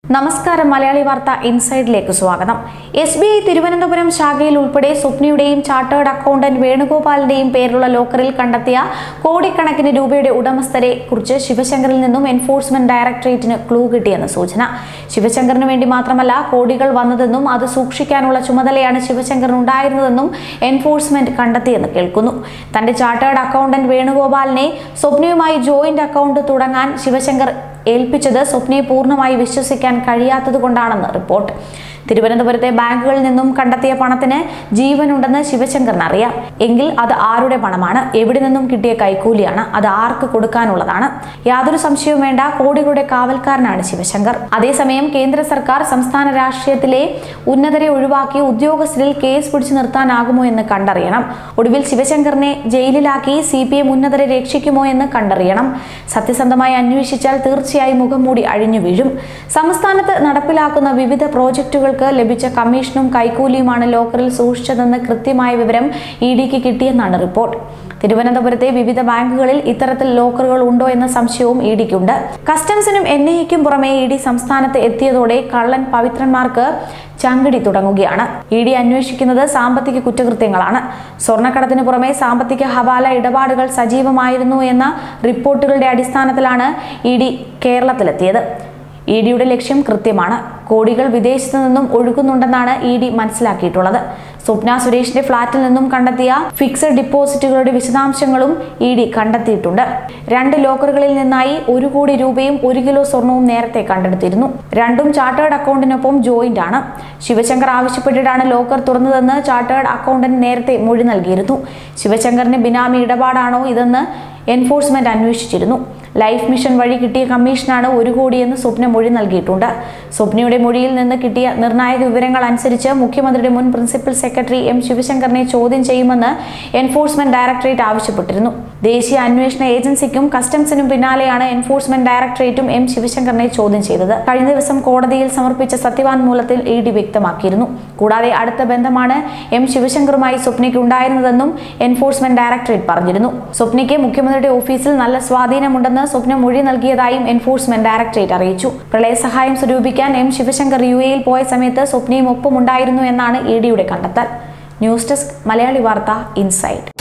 നമസ്കാരം മലയാളി വാർത്ത ഇൻസൈഡിലേക്ക് സ്വാഗതം എസ് ബി ഐ തിരുവനന്തപുരം ശാഖയിൽ ഉൾപ്പെടെ സ്വപ്നയുടെയും ചാർട്ടേഡ് അക്കൗണ്ടന്റ് വേണുഗോപാലിന്റെയും പേരുള്ള ലോക്കറിൽ കണ്ടെത്തിയ കോടിക്കണക്കിന് രൂപയുടെ ഉടമസ്ഥരെ കുറിച്ച് ശിവശങ്കറിൽ നിന്നും എൻഫോഴ്സ്മെന്റ് ഡയറക്ടറേറ്റിന് ക്ലൂ കിട്ടിയെന്ന് സൂചന ശിവശങ്കറിന് വേണ്ടി മാത്രമല്ല കോടികൾ വന്നതെന്നും അത് സൂക്ഷിക്കാനുള്ള ചുമതലയാണ് ശിവശങ്കറിന് ഉണ്ടായിരുന്നതെന്നും എൻഫോഴ്സ്മെന്റ് കണ്ടെത്തിയെന്ന് കേൾക്കുന്നു തന്റെ ചാർട്ടേഡ് അക്കൗണ്ടന്റ് വേണുഗോപാലിനെ സ്വപ്നയുമായി ജോയിന്റ് അക്കൗണ്ട് തുടങ്ങാൻ ശിവശങ്കർ ഏൽപ്പിച്ചത് സ്വപ്നയെ പൂർണ്ണമായി വിശ്വസിക്കാൻ കഴിയാത്തതുകൊണ്ടാണെന്ന് റിപ്പോർട്ട് തിരുവനന്തപുരത്തെ ബാങ്കുകളിൽ നിന്നും കണ്ടെത്തിയ പണത്തിന് ജീവനുണ്ടെന്ന് ശിവശങ്കറിന് അറിയാം എങ്കിൽ അത് ആരുടെ പണമാണ് എവിടെ നിന്നും കിട്ടിയ കൈക്കൂലിയാണ് അത് ആർക്ക് കൊടുക്കാനുള്ളതാണ് യാതൊരു സംശയവും വേണ്ട കോടികളുടെ കാവൽക്കാരനാണ് ശിവശങ്കർ അതേസമയം കേന്ദ്ര സർക്കാർ സംസ്ഥാന രാഷ്ട്രീയത്തിലെ ഉന്നതരെ ഒഴിവാക്കി ഉദ്യോഗസ്ഥരിൽ കേസ് പിടിച്ചു നിർത്താനാകുമോ എന്ന് കണ്ടറിയണം ഒടുവിൽ ശിവശങ്കറിനെ ജയിലിലാക്കി സി പി എം ഉന്നതരെ രക്ഷിക്കുമോ എന്ന് കണ്ടറിയണം സത്യസന്ധമായി അന്വേഷിച്ചാൽ തീർച്ചയായും മുഖംമൂടി അഴിഞ്ഞു വീഴും സംസ്ഥാനത്ത് നടപ്പിലാക്കുന്ന വിവിധ പ്രോജക്റ്റുകൾക്ക് ലഭിച്ച കമ്മീഷനും കൈക്കൂലിയുമാണ് ലോക്കറിൽ സൂക്ഷിച്ചതെന്ന് കൃത്യമായ വിവരം ഇ ഡിക്ക് കിട്ടിയെന്നാണ് റിപ്പോർട്ട് തിരുവനന്തപുരത്തെ വിവിധ ബാങ്കുകളിൽ ഇത്തരത്തിൽ ലോക്കറുകൾ ഉണ്ടോ എന്ന സംശയവും ഇ ഡിക്കുണ്ട് കസ്റ്റംസിനും എൻ ഐ എക്കും പുറമെ ഇ ഡി സംസ്ഥാനത്ത് എത്തിയതോടെ കള്ളൻ പവിത്രന്മാർക്ക് ചങ്കിടി തുടങ്ങുകയാണ് ഇ ഡി അന്വേഷിക്കുന്നത് സാമ്പത്തിക കുറ്റകൃത്യങ്ങളാണ് സ്വർണ്ണക്കടത്തിന് പുറമെ സാമ്പത്തിക ഹവാല ഇടപാടുകൾ സജീവമായിരുന്നു എന്ന റിപ്പോർട്ടുകളുടെ അടിസ്ഥാനത്തിലാണ് ഇ ഡി കേരളത്തിലെത്തിയത് ഇ ഡിയുടെ ലക്ഷ്യം കൃത്യമാണ് കോടികൾ വിദേശത്തു നിന്നും ഒഴുകുന്നുണ്ടെന്നാണ് ഇ ഡി മനസ്സിലാക്കിയിട്ടുള്ളത് സ്വപ്ന സുരേഷിന്റെ ഫ്ളാറ്റിൽ നിന്നും കണ്ടെത്തിയ ഫിക്സഡ് ഡിപ്പോസിറ്റുകളുടെ വിശദാംശങ്ങളും ഇ ഡി കണ്ടെത്തിയിട്ടുണ്ട് രണ്ട് ലോക്കറുകളിൽ നിന്നായി ഒരു കോടി രൂപയും ഒരു കിലോ സ്വർണവും നേരത്തെ കണ്ടെടുത്തിരുന്നു രണ്ടും ചാർട്ടേഡ് അക്കൗണ്ടിനൊപ്പം ജോയിന്റ് ആണ് ശിവശങ്കർ ആവശ്യപ്പെട്ടിട്ടാണ് ലോക്കർ തുറന്നതെന്ന് ചാർട്ടേഡ് അക്കൗണ്ടന്റ് നേരത്തെ മൊഴി നൽകിയിരുന്നു ശിവശങ്കറിന് ബിനാമി ഇടപാടാണോ ഇതെന്ന് എൻഫോഴ്സ്മെന്റ് അന്വേഷിച്ചിരുന്നു ലൈഫ് മിഷൻ വഴി കിട്ടിയ കമ്മീഷനാണ് ഒരു കോടിയെന്ന് സ്വപ്ന മൊഴി നൽകിയിട്ടുണ്ട് സ്വപ്നയുടെ മൊഴിയിൽ നിന്ന് കിട്ടിയ നിർണായക വിവരങ്ങൾ അനുസരിച്ച് മുഖ്യമന്ത്രിയുടെ മുൻ പ്രിൻസിപ്പൽ സെക്രട്ടറി എം ശിവശങ്കറിനെ ചോദ്യം ചെയ്യുമെന്ന് എൻഫോഴ്സ്മെന്റ് ഡയറക്ടറേറ്റ് ആവശ്യപ്പെട്ടിരുന്നു ദേശീയ അന്വേഷണ ഏജൻസിക്കും കസ്റ്റംസിനും പിന്നാലെയാണ് എൻഫോഴ്സ്മെന്റ് ഡയറക്ടറേറ്റും എം ശിവശങ്കറിനെ ചോദ്യം ചെയ്തത് കഴിഞ്ഞ ദിവസം കോടതിയിൽ സമർപ്പിച്ച സത്യവാങ്മൂലത്തിൽ ഇ ഡി വ്യക്തമാക്കിയിരുന്നു കൂടാതെ അടുത്ത ബന്ധമാണ് എം ശിവശങ്കറുമായി സ്വപ്നയ്ക്ക് ഉണ്ടായിരുന്നതെന്നും എൻഫോഴ്സ്മെന്റ് ഡയറക്ടറേറ്റ് പറഞ്ഞിരുന്നു സ്വപ്നയ്ക്ക് മുഖ്യമന്ത്രിയുടെ ഓഫീസിൽ നല്ല സ്വാധീനമുണ്ടെന്ന് സ്വപ്ന മൊഴി നൽകിയതായും എൻഫോഴ്സ്മെന്റ് ഡയറക്ടറേറ്റ് അറിയിച്ചു പ്രളയ സഹായം സ്വരൂപിക്കാൻ എം ശിവശങ്കർ യു എയിൽ പോയ സമയത്ത് സ്വപ്നയും ഒപ്പമുണ്ടായിരുന്നു എന്നാണ് ഇ ഡിയുടെ കണ്ടെത്തൽ ന്യൂസ് ഡെസ്ക് മലയാളി വാർത്ത ഇൻസൈറ്റ്